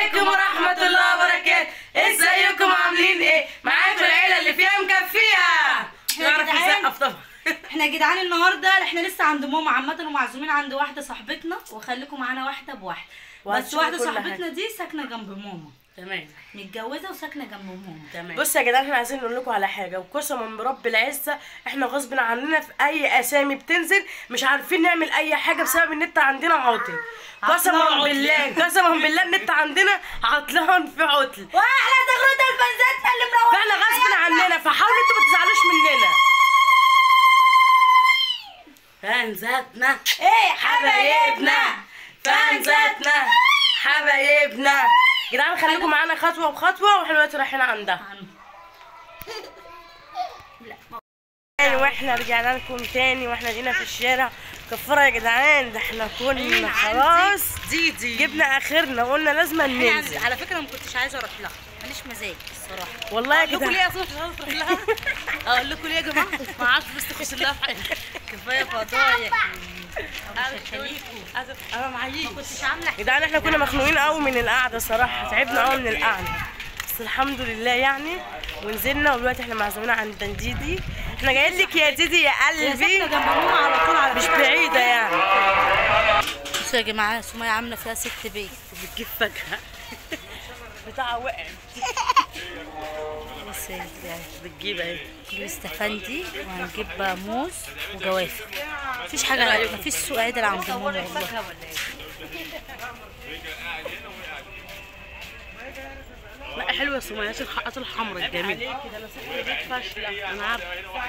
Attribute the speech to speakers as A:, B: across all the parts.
A: عليكم ورحمة الله وبركاته ازيكم عاملين ايه معاكم العيلة اللي فيها مكفيها
B: يا
A: نعرف
B: جدعان.
A: نسقف طبعا
B: احنا يا جدعان النهارده احنا لسه عند ماما عامه ومعزومين عند واحده صاحبتنا وخليكم معانا واحده بواحده بس
A: وهتشوفوا
B: واحده
A: كل
B: صاحبتنا
A: حاجة.
B: دي ساكنه جنب ماما
A: تمام
B: متجوزه وساكنه جنب ماما
A: تمام
C: بصوا يا جدعان احنا عايزين نقول لكم على حاجه وقسما برب العزه احنا غصب عننا في اي اسامي بتنزل مش عارفين نعمل اي حاجه بسبب النت عندنا عاطل قسما
A: عطلان.
C: بالله قسما بالله النت عندنا عطلان في عطل
B: واحلى تغرده الفنزات اللي مروحه
C: فاحنا غصب عننا فحاولوا انتوا ما تزعلوش مننا
A: فانزاتنا
B: ايه
A: حبايبنا فانزاتنا
C: حبايبنا يا جدعان خليكم معانا خطوه بخطوه واحنا دلوقتي رايحين عندها تاني واحنا رجعنا لكم تاني واحنا جينا في الشارع كفاره يا جدعان ده احنا كنا خلاص
A: ديدي
C: جبنا اخرنا وقلنا لازم ننزل
B: على فكره ما كنتش عايزه اروح لها ماليش مزاج الصراحه
C: والله يا
A: اقول لكم ليه
C: جدعان
A: اصلا مش عايزة تروح لها اقول لكم ليه يا جماعه ما عادش بس تخش لها في حاجه كفايه فضايح انا معاييش
B: كنتش عامله
C: يا جدعان احنا كنا مخنوقين قوي من القعده صراحه تعبنا قوي من القعده بس الحمد لله يعني ونزلنا ودلوقتي احنا معزومين عند ديدي احنا جايين لك يا ديدي يا
B: هي
C: قلبي
B: ساكنه جنب ماما على طول على
C: مش
B: فكرة.
C: بعيده يعني
B: بصوا يا جماعه سمية عامله فيها ست بيت
A: بتجيب فاكهه
C: بتاع وقع
B: بص يا جدعان
A: بتجيب اهي
B: نجيب استفندي وهنجيب موز وجوافه مفيش حاجه مفيش سوق عدل عند ماما والله
A: لا حلوه السميات الحقات الحمراء الجميله انا عارفه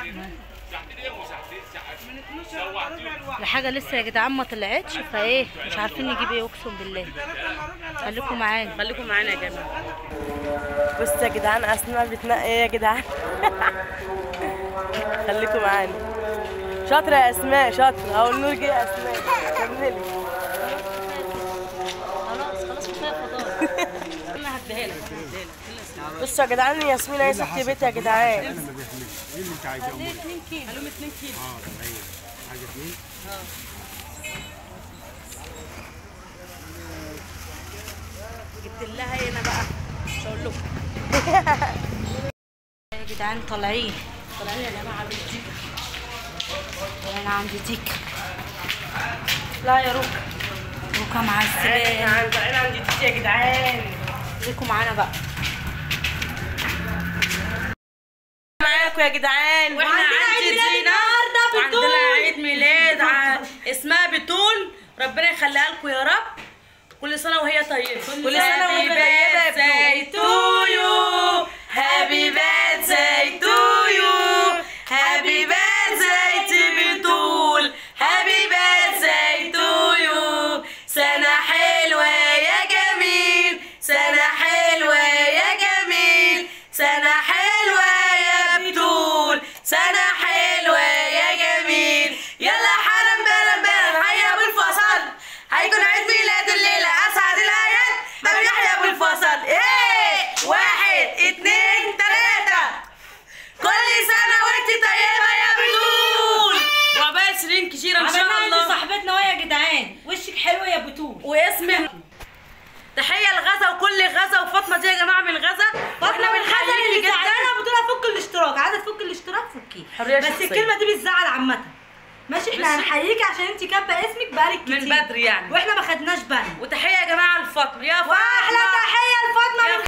B: الحاجه لسه يا جدعان ما طلعتش فايه مش عارفين نجيب ايه اقسم بالله خليكم معانا
A: خليكم معانا يا جماعه
C: بص يا جدعان اسماء بتنقي ايه يا جدعان خليكم معانا شاطره يا اسماء شاطره اهو النور جه يا اسماء كملي
B: خلاص خلاص كفايه فضاء
A: انا هديها لك هديها لك
C: بصوا يا جدعان ياسمين هي ست بيت يا جدعان
D: ايه اللي انت عايزاه امورك
A: قالوا 2 كيلو
D: اه ايوه حاجه اتنين
A: جبت لها هنا بقى مش هقول لكم
B: يا جدعان طالعين
A: طلعنا يا جماعه بنتي
B: انا عندي ديك لا يا روكا روكا مع السبان
C: عند طالعين عند ديدي يا جدعان
B: خليكم معانا بقى
C: معاكم يا جدعان
A: واحنا
B: وعندنا
A: عند
B: عيد ميلاد
A: زينة
B: النهاردة
A: وعندنا
B: بتول.
A: عيد ميلاد ع- اسمها بتول ربنا يخليها لكم يا رب كل سنه وهي طيبه
C: كل سنة وهي طيبة يا بتول.
A: تو يو هابي بيرثداي تو يو هابي بيرثداي تو بتول هابي بيرثداي تو يو سنه حلوه يا جميل سنه حلوه يا جميل سنه حلوه يا بتول سنه حلوه يا جميل يلا حالا بلا بلا هيا ابو الفصل هيكون عيد ميلاد الليله اسعد الايات ما يحيى ابو الفصل ايه واحد اتنين تلاته كل سنه وانت طيبه يا بتول وعقبال سنين كتيره ان شاء
B: عملنا عند
A: الله
B: صاحبتنا وهي يا جدعان وشك حلو يا بتول
A: واسم تحيه لغزه وكل غزه وفاطمه دي يا جماعه من غزه واحنا بنحييكي جدا
B: انا بتقول افك الاشتراك عايزه تفك الاشتراك فكيه
A: حرية
B: بس
A: شخصية.
B: الكلمه دي بتزعل عامه ماشي احنا
A: بس-
B: هنحييكي عشان انت كاتبه اسمك بقالك كتير
A: من بدري يعني.
B: واحنا ما خدناش بالنا
A: وتحيه يا جماعه لفاطمه يا فاطمه
B: واحلى تحيه لفاطمه
A: يا
B: من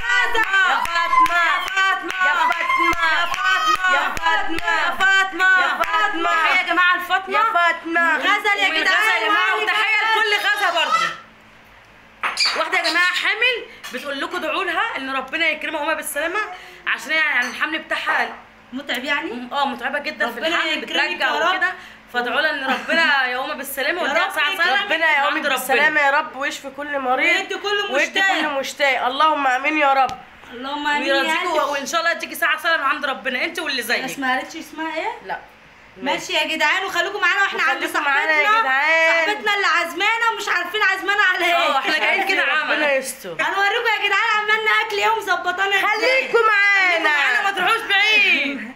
A: فاطمه
B: غزه
A: يا فاطمه
C: يا فاطمة
A: يا فاطمه يا فاطمه
C: يا فاطمة
A: تحيه يا جماعه لفاطمه
C: يا فاطمة
B: غزل يا
A: ومن
B: جدعان
A: غزة يا جماعه
B: وعلي
A: وتحيه لكل غزه برضه واحده يا جماعه حامل بتقول لكم ادعوا لها ان ربنا يكرمها وما بالسلامه عشان هي يعني الحمل بتاعها
B: متعب يعني
A: اه متعبه جدا في
B: ربنا
A: الحمل
B: يكرمك
A: بترجع
B: يا رب.
A: وكده فادعوا لها ان ربنا يقومها بالسلامه
B: يا
A: واديها
B: رب
A: ساعه
B: يكرمك.
A: سنه
C: ربنا يقومك
A: عند ربنا.
C: بالسلامة يا رب ويشفي كل مريض
B: ويدي كل
C: ويدي
B: مشتاق.
C: كل مشتاق اللهم امين يا رب
B: اللهم امين يا
A: ويرضيكوا
B: قلبي
A: وان شاء الله تيجي ساعه سنه من عند ربنا انت واللي
B: بس
A: زيك
B: ما قالتش اسمها ايه
A: لا
B: ماشي يا جدعان وخليكم معانا واحنا عند
C: وخليكم
B: صاحبتنا
C: معانا يا جدعان.
B: صاحبتنا اللي عازمانا ومش عارفين عازمانا على ايه
A: اه احنا جايين كده
C: ربنا
A: عمل
C: يستر
B: هنوريكم يا جدعان عملنا اكل ايه ومظبطانا ازاي
C: خليكم
A: معانا ما
C: معانا
A: تروحوش بعيد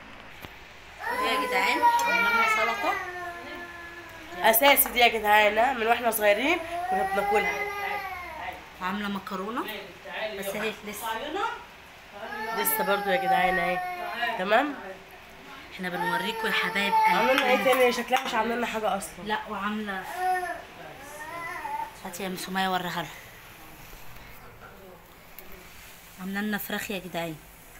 B: يا جدعان عملنا سلطه
C: اساسي دي يا جدعان ها، من واحنا صغيرين كنا بناكلها
B: عامله مكرونه بس اهي لسه
C: لسه برضو يا جدعان اهي تمام
B: احنا بنوريكم يا حبايب
C: عامله لنا ايه
B: قلبنا.
C: تاني شكلها مش عامله لنا حاجه اصلا
B: لا وعامله هاتي يا ام سميه وريها لها عامله لنا فراخ يا جدعان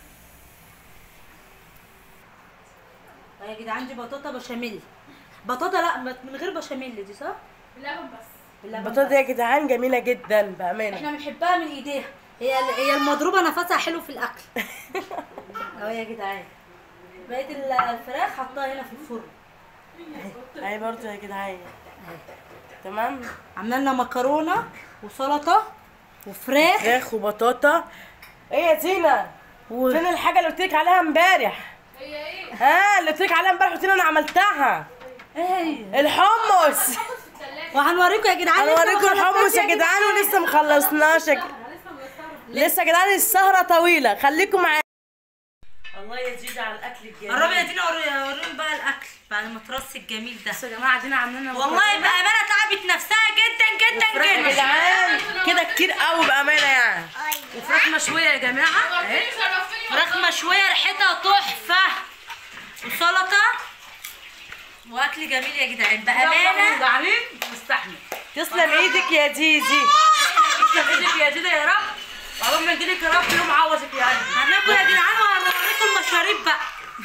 B: يا جدعان دي بطاطا بشاميل بطاطا لا من غير بشاميل دي صح؟
E: باللبن بس
B: باللبن
C: البطاطا دي يا جدعان جميله جدا بامانه
B: احنا بنحبها من ايديها هي هي المضروبه نفسها حلو في الاكل اهو يا جدعان بقيه الفراخ حطها هنا في الفرن
C: اهي برضو يا جدعان تمام
B: عملنا لنا مكرونه وسلطه وفراخ
C: فراخ وبطاطا ايه يا زينه فين الحاجه اللي قلت لك عليها امبارح
E: هي ايه؟
C: ها اللي قلت لك عليها امبارح قلت لي انا عملتها
B: ايه
C: الحمص
B: وهنوريكم يا جدعان لسه
C: هنوريكم
B: ما
C: الحمص
B: خلصناش
C: يا جدعان ولسه مخلصناش يا ج- لسه يا جدعان السهره طويله خليكم معايا الله يزيد على الاكل الجميل
B: قربي يا دينا وري- وريهم بقى الاكل بعد ما ترص الجميل ده
C: يا جماعه دينا عاملين لنا
B: والله بامانه تعبت نفسها جدا جدا
C: يا
B: جدا
C: جدعان كده كتير قوي بامانه يعني
B: وفراخ مشويه يا جماعه اهي
E: شرفتني
B: فراخ مشويه ريحتها تحفه وسلطه واكل جميل يا جدعان بامانه
A: جعانين مستحمل
C: تسلم ايدك يا زيزي
A: تسلم ايدك يا دينا يا رب وعقبال ما يجيلك يا رب يوم عوضك يا قلبي
B: هناكل يا جدعان وهنوريكم المشاريب بقى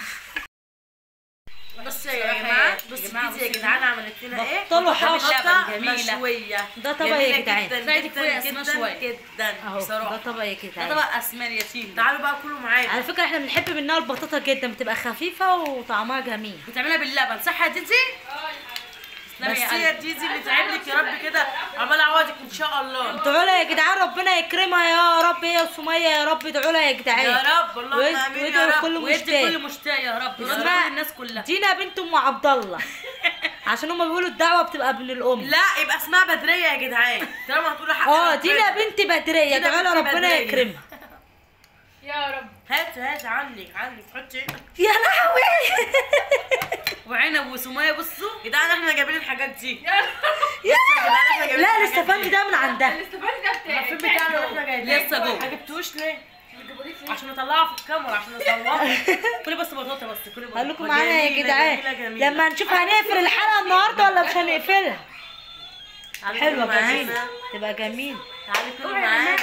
A: بص يا جماعه بص يا جدعان عملت لنا ايه
B: بطلوا
A: بطاطا
B: حاجة
A: جميله مشويه
B: ده طبق يا
A: جميلة
B: جدعان.
A: جدا
E: ساعدك فوق يا
A: جدا
E: أسماء
A: جدا
E: شوية.
A: جدا
B: اهو
A: بصراحه
B: ده طبق يا
A: ده
B: جدعان
A: طبق اسماء يتيم تعالوا بقى كلوا معايا
B: على فكره احنا بنحب منها البطاطا جدا بتبقى خفيفه وطعمها جميل
A: بتعملها باللبن صح يا ديدي؟ بس يا ديدي اللي تعب لك يا رب كده عمال اعوضك ان شاء الله
B: ادعوا لها يا جدعان ربنا يكرمها يا رب هي وسميه يا رب ادعوا لها يا جدعان
A: يا رب اللهم
B: ويد-
A: امين
B: ويدعوا
A: يا رب
B: لكل
A: ويدي
B: مشتاق.
A: كل مشتاق يا رب يرضي
B: اسمها
A: كل الناس كلها
B: دينا بنت ام عبد الله عشان هما بيقولوا الدعوه بتبقى من الام
A: لا يبقى اسمها بدريه يا جدعان طالما هتقولوا حق
B: اه
A: ربنا.
B: دينا بنت بدريه
A: دينا
B: ادعوا لها
A: بنت
B: ربنا
A: بدرية.
B: يكرمها
E: يا رب
A: هات هات عنك عنك حطي هنا.
B: يا لهوي
A: وعنب وسميه بصوا يا جدعان احنا جايبين الحاجات دي
E: يا
B: يا
A: جدعان احنا جايبين
B: لا
A: الحاجات
B: الاستفندي ده من عندها
E: الاستفادة ده بتاعي
C: الفيلم بتاعنا اللي احنا جايبينه
A: لسه جوه.
C: ما جبتوش ليه؟
A: عشان نطلعها في الكاميرا عشان نصورها كلي بس بطاطا بس كلي بطاطا
B: خليكم معانا يا
A: جميلة،
B: جدعان
A: جميلة، جميلة.
B: لما نشوف هنقفل الحلقه النهارده ولا مش هنقفلها حلوه
A: معانا.
B: جميله تبقى جميل
A: تعالي كلي معانا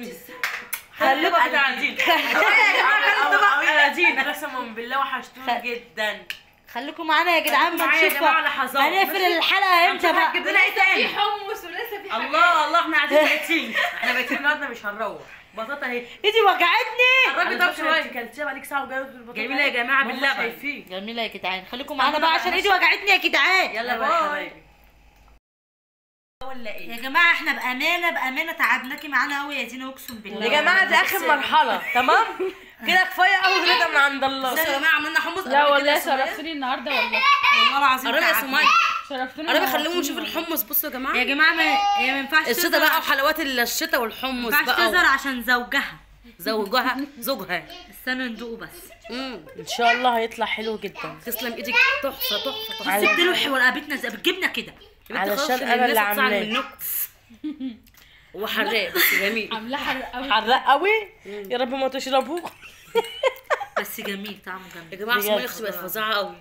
B: خليكم
A: كده عايزين يا جماعه كانت طبق قاعدين قسما بالله وحشتوني جدا
B: خليكم معانا يا جدعان ما
A: معايا يا
B: نشوف
A: جماعة لحظات.
B: هنقفل الحلقه امتى
A: هنشوف
B: بقى
A: هتجيب لنا ايه
E: في
A: تاني
E: حمص ولسه في حاجات
A: الله الله احنا قاعدين بايتين احنا بايتين النهارده مش هنروح بطاطا اهي
B: ايدي وجعتني
A: الراجل طب شويه
C: كلتيها بقالك ساعه وجايه البطاطا
A: جميله يا جماعه
C: ما هم
A: باللبن
C: شايفين
B: جميله يا جدعان خليكم معانا بقى عشان ايدي وجعتني يا جدعان
A: يلا بقى يا حبايبي ولا ايه
B: يا جماعه احنا بامانه بامانه تعبناكي معانا قوي يا دينا اقسم بالله
C: يا جماعه دي اخر مرحله تمام كده كفايه قوي كده من عند الله
A: بصوا يا جماعه عملنا حمص
E: لا والله شرفتني النهارده والله
B: والله العظيم
A: قربي يا
B: تعبنا.
A: سمية
E: شرفتني
A: قربي
E: النهاردة.
A: خليهم نشوف الحمص بصوا يا جماعه
B: يا جماعه ما هي ما ينفعش
A: الشتا
B: تظهر
A: بقى
B: عشان-
A: وحلوات الشتا والحمص
B: ما ينفعش
A: بقى
B: تظهر عشان زوجها
A: زوجها زوجها
B: استنوا ندوقه بس
A: امم
C: ان شاء الله هيطلع حلو جدا
A: تسلم ايدك تحفه تحفه تحفه
C: على-
B: سبت له ورقبتنا زي بالجبنه كده
A: يا بنتي خلاص
C: علشان
A: عشان
C: أنا اللي
A: الناس تزعل
C: عاملاه.
A: منكم هو حراق بس جميل
E: عاملاه حرق قوي
C: حراق قوي يا رب ما تشربوه
B: بس جميل طعمه
A: يا
B: جميل
A: جماعه
C: بجد.
A: سمية اختي بقت فظيعه قوي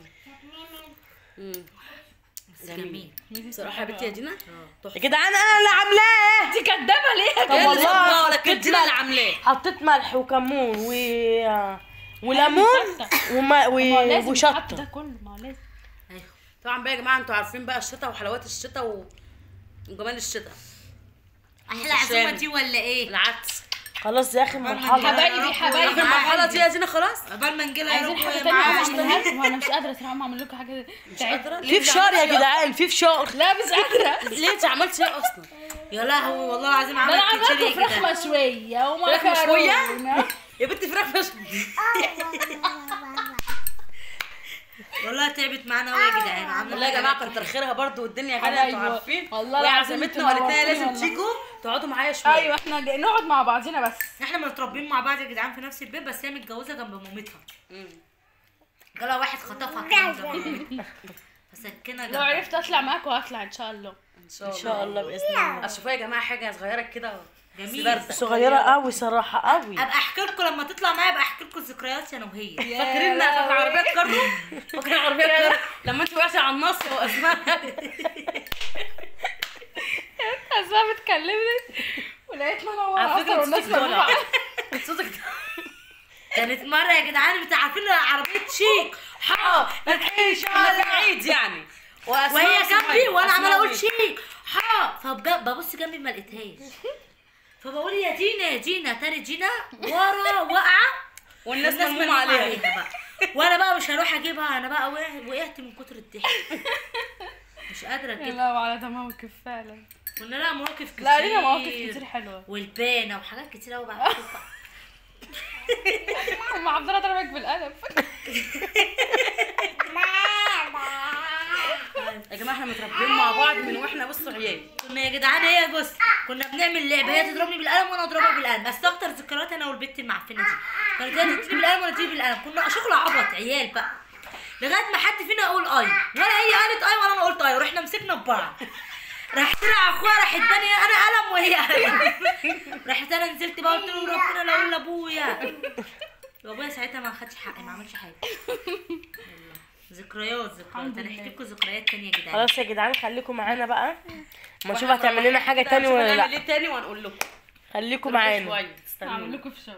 B: بس جميل
A: بصراحه يا بنتي يا دينا
C: يا جدعان انا اللي عاملاه
E: انت كدابه ليه
C: طب والله
A: ولا كنت دينا اللي عاملاه
C: حطيت ملح وكمون و وليمون وما
E: ما هو
C: و...
E: لازم يتحط ده
C: وشطه
E: كله ما هو لازم
B: ايوه
A: طبعا بقى يا جماعه انتوا عارفين بقى الشتا وحلوات الشتا و... وجمال الشتا
B: احلى عزومه دي ولا ايه
A: العدس
C: خلاص دي اخر مرحله
E: حبايبي حبايبي
A: اخر مرحله دي يا دينا خلاص
B: قبل ما نجي لها
E: عايزين حاجه تانية اعملها لكم انا مش قادره صراحه اعمل لكم حاجه تعبت
C: في فشار يا جدعان في فشار
E: لا مش قادره
A: ليه انت عملتي ايه اصلا
B: يا لهوي والله العظيم
E: ده انا
B: عملت كتير
E: عملت
B: يا
E: فراخ
B: جدعان
E: مشويه
A: فراخ مشوية؟
E: ومكرونه
A: يا بنتي فراخ مش
B: والله تعبت معانا قوي يا جدعان عامله
A: والله يا جماعه كتر خيرها برضو والدنيا غاليه انتوا
E: حبايبي،
A: عارفين
E: والله
A: وهي
E: العظيم
A: عزمتنا وقالت لنا
E: انتوا
A: لازم
E: نورتوني
A: تيجوا تقعدوا معايا شويه
E: ايوه احنا جاي- نقعد مع بعضنا بس
B: احنا متربيين مع بعض يا جدعان في نفس البيت بس هي متجوزه جنب مامتها جالها واحد خطفها كده جنب مامتها فسكنها
E: لو
B: جنبها
E: عرفت اطلع معاكم هطلع ان شاء الله
A: ان
C: ان شاء الله باذن الله
A: اشوفها يا جماعه حاجه صغيره كده
B: جميل
C: صغيره قوي صراحه قوي
B: ابقى احكي لكم لما تطلع معايا ابقى احكي لكم ذكرياتي انا وهي
A: فاكرين في عربيه كارو فاكرين عربيه كارو لما انت وقعتي على النص واسماء
E: اسماء اتكلمت ولقيتنا انا
A: على
E: ورا
A: فكره
E: اصلا والناس
A: صوتك طالع
E: مجموعة.
A: صوتك
B: كانت مره يا جدعان انتوا عارفين عربيه شيك
A: حا نتعيش على العيد يعني وأسماء
B: وهي
A: وسمية.
B: جنبي وانا
A: أسماء
B: عماله اقول
A: وإيه؟
B: شيك ها فببص جنبي ما لقيتهاش فبقول يا دينا يا دينا تاني دينا ورا واقعه
A: والناس
B: والناس
A: ملمومه
B: ملمومة
A: عليها
B: بقى وانا بقى مش هروح اجيبها انا بقى وقع- وقعت من كتر الضحك مش قادره
E: يا
B: كده
E: لا على ده موقف فعلا
B: قلنا لها مواقف كتير
E: لا لينا مواقف كتير حلوه
B: والبانه وحاجات كتير قوي بعد
E: ام عبد الله ضربك بالقلم
A: يا جماعه احنا متربيين مع بعض من واحنا بص عيال
B: كنا يا جدعان هي بص كنا بنعمل لعبه هي تضربني بالقلم وانا اضربها بالقلم بس اكتر ذكريات انا والبت المعفنه دي كانت هي تديني بالقلم وانا تديني بالقلم كنا شغل عبط عيال بقى لغايه ما حد فينا يقول اي ولا هي قالت اي ولا انا قلت اي ورحنا مسكنا ببعض راح طلع اخويا راح اداني انا قلم وهي قلم رحت انا نزلت بقى قلت له ربنا لا اقول لابويا وابويا ساعتها ما خدش حقي ما عملش حاجه والله. ذكريات ذكريات انا احكي لكم ذكريات تانية يا جدعان
C: خلاص يا جدعان خليكم معانا بقى ما نشوف هتعمل لنا حاجه تاني ولا
A: نعمل
C: لا
A: ايه تاني وهنقول لكم
C: خليكم معانا
A: شويه
E: هعمل
A: استنوا
E: لكم فشار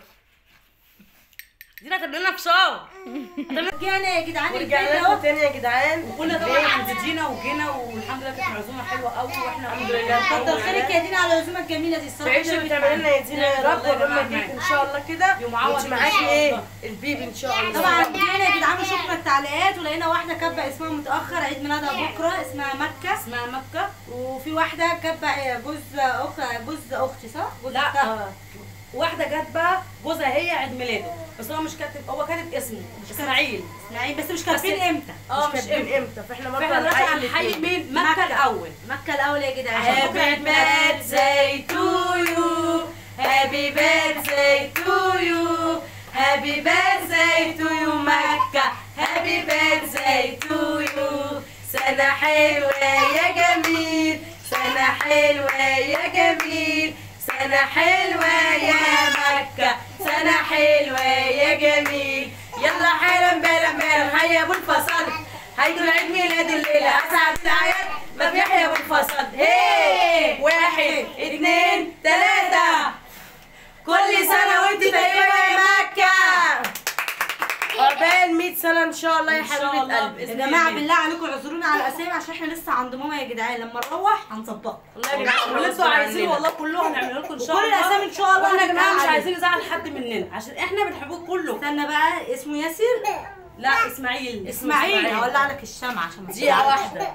A: دينا هتعمل لنا فشار
B: رجعنا يا جدعان البيت
C: ورجعنا
B: اهو
C: لكم تاني يا جدعان
A: كنا طبعا عند دينا وجينا والحمد لله كانت معزومه حلوه قوي واحنا الحمد لله
B: كتر خيرك يا دينا على العزومه الجميله دي الصراحه
C: تعيشي وتعملي لنا يا دينا يا رب
A: والله يا
C: وربنا
A: جماعة
C: يديك ان شاء الله كده
A: يوم عوض
C: وانت
A: إن
C: معاكي
A: شاء
C: ايه
A: الله.
C: البيبي ان شاء الله
B: طبعا جينا يا جدعان وشفنا التعليقات ولقينا واحده كاتبه اسمها متاخر عيد ميلادها بكره اسمها مكه
A: اسمها مكه
B: وفي واحده كاتبه جوز اخ جوز اختي صح؟ جوز
A: لا
B: أختها.
A: آه. واحده جت بقى جوزها هي عيد ميلاده بس هو مش كاتب هو كاتب اسمه اسماعيل
B: اسماعيل بس مش كاتبين
A: بس-
B: امتى
A: اه
C: مش
A: مش
C: كاتبين
A: امتى
C: امتى فاحنا برضه
A: فاحنا دلوقتي
C: هنحيي
A: هنحيي
C: الاتنين.
A: مين مكه
B: مكة.
A: الاول
B: مكه الاول يا جدعان
A: Happy birthday to you Happy birthday to you Happy birthday to you مكة Happy birthday to you سنة حلوة يا جميل سنة حلوة يا جميل سنة حلوة يا مكة سنة حلوة يا جميل يلا حالا بالا بالا هيا ابو الفصل هيدوا العيد ميلاد الليلة أسعد الأعياد ما بيحيى ابو الفصل هي واحد اتنين تلاتة كل سنة وانت طيبة يا مكة
C: عقبال 100 سنه ان شاء الله يا
A: إن شاء
C: حبيبه
A: الله
C: قلبي
B: يا
A: بإذن
B: جماعه
A: الله.
B: بالله عليكم اعذرونا على الاسامي عشان احنا لسه عند ماما يا جدعان لما نروح هنظبطها
A: والله يا جماعة واللي انتوا عايزينه والله كله هنعمله لكم ان شاء
B: وكل
A: الله
B: الأسامي إن شاء الله
A: واحنا يا جماعة
B: هنتفق
A: مش
B: عليها.
A: عايزين نزعل حد مننا عشان احنا بنحبوك كله
B: استنى بقى اسمه ياسر
A: لا اسماعيل اسمه
B: اسماعيل هولع لك الشمعة عشان ما
A: دقيقة
B: تزعلش.
A: واحدة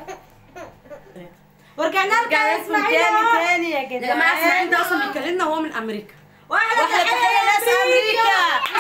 B: ورجعنا لك
C: رجعنا
B: يا
C: اسمه
B: اسماعيل
C: تاني
B: أهو.
C: تاني يا
A: يا
C: جدعان
A: جماعة اسماعيل ده اصلا بيكلمنا وهو من امريكا
B: واحدة
A: واحدة تحية ناس امريكا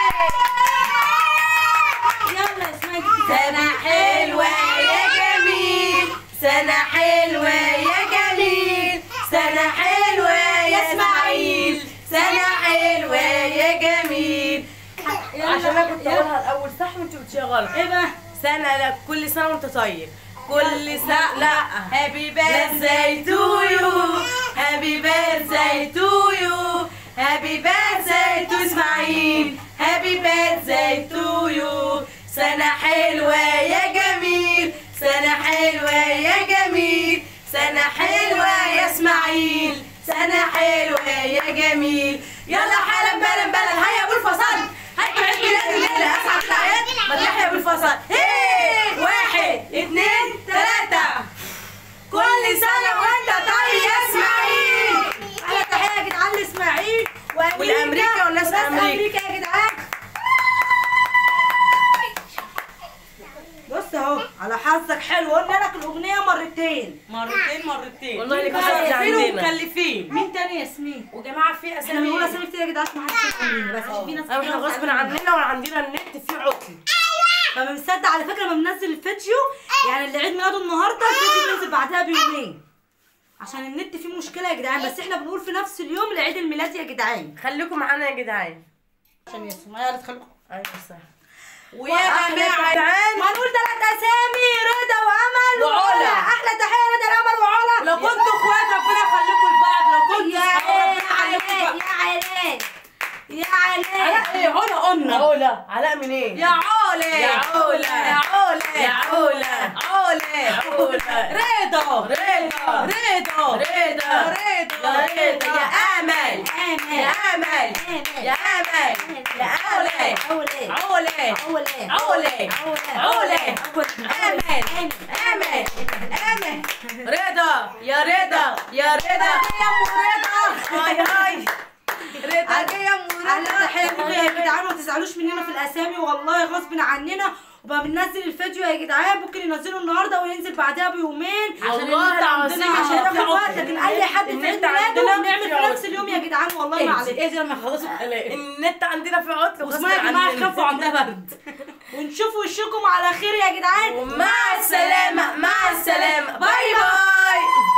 B: يلا اسماعيل
A: سنة حلوة يا جميل سنة حلوة يا جميل سنة حلوة يا اسماعيل سنة حلوة يا جميل عشان انا كنت اقولها الاول صح وانت قلتيها غلط
B: ايه بقى
A: سنة لا كل سنة وانت طيب كل سنة لا هابي بيرثداي تو يو هابي بيرثداي تو يو هابي بيرثداي تو اسماعيل هابي بيرثداي تو يو سنة حلوة يا جميل سنة حلوة يا جميل سنة حلوة يا اسماعيل سنة حلوة يا جميل يلا حالا بلا بلا هيا ابو الفصل هيا عيد ميلاد الليلة اسعد الاعياد ما تحيا ابو الفصل هي واحد اتنين تلاتة كل سنة وانت طيب يا اسماعيل
B: احلى تحية يا جدعان لاسماعيل
A: والأمريكا والناس
B: وناس
A: أمريكا.
B: امريكا يا جدعان بص اهو على حظك حلو قلنا لك الاغنيه مرتين
A: مرتين مرتين
C: والله اللي
A: مين
C: كسبت
A: بقى
C: عندنا.
A: يقفلوا مكلفين
B: مين تاني ياسمين
A: وجماعة في
B: احنا بنقول
A: اسامي
B: اسامي كتير يا جدعان عشان ما حدش يفهمني بس عشان في ناس
C: احنا
B: كتير
C: غصب
B: عارفة.
C: عننا وعندنا النت فيه عطل
B: فما مصدق على فكره لما منزل الفيديو يعني اللي عيد ميلاده النهارده الفيديو بينزل بعدها بيومين عشان النت فيه مشكله يا جدعان بس احنا بنقول في نفس اليوم لعيد الميلاد يا جدعان
C: خليكم معانا يا جدعان
B: عشان ياسمين يا ريت خليكم
C: ايوه صح
A: ويا جماعه
B: هنقول ثلاث اسامي رضا وامل
A: وعلا.
B: احلى تحيه رضا الامل وعلا
A: لو كنتوا اخوات ربنا يخليكم لبعض لو كنتوا
B: يا
A: اصحاب
B: علاء
A: ربنا يخليكم
B: يا علاء يا علاء
A: ايه علا قلنا
C: علا علاء منين
A: يا علا
C: يا علا.
A: يا علا
C: يا علا.
A: علا
C: علا.
A: رضا
C: رضا.
A: رضا
C: رضا.
A: رضا
C: يا رضا.
A: يا امل يا امل يا امل يا علا علا علا علا امل امل امل رضا يا رضا يا رضا يا ام رضا هاي هاي رضا يا ام
B: اهلا
A: رضا
B: تحيه لكم يا جدعان ما تزعلوش مننا في الاسامي والله غصب عننا وبقى بننزل الفيديو يا جدعان ممكن ينزلوا النهارده وينزل بعدها بيومين
C: والله العظيم
B: عشان
C: عشان
B: ناخد وقت لكن اي حد في
C: النت
B: عيد ميلاده
C: عندنا
B: بنعمل
C: في
B: في
C: عطل.
B: نفس اليوم يا جدعان والله ما عليك
A: ايه دي لما يخلصوا الكلام
C: النت عندنا في عطل
A: واسمها يا جماعه خفوا عندها برد
B: ونشوف وشكم على خير يا جدعان
A: ومع السلامه مع السلامه باي باي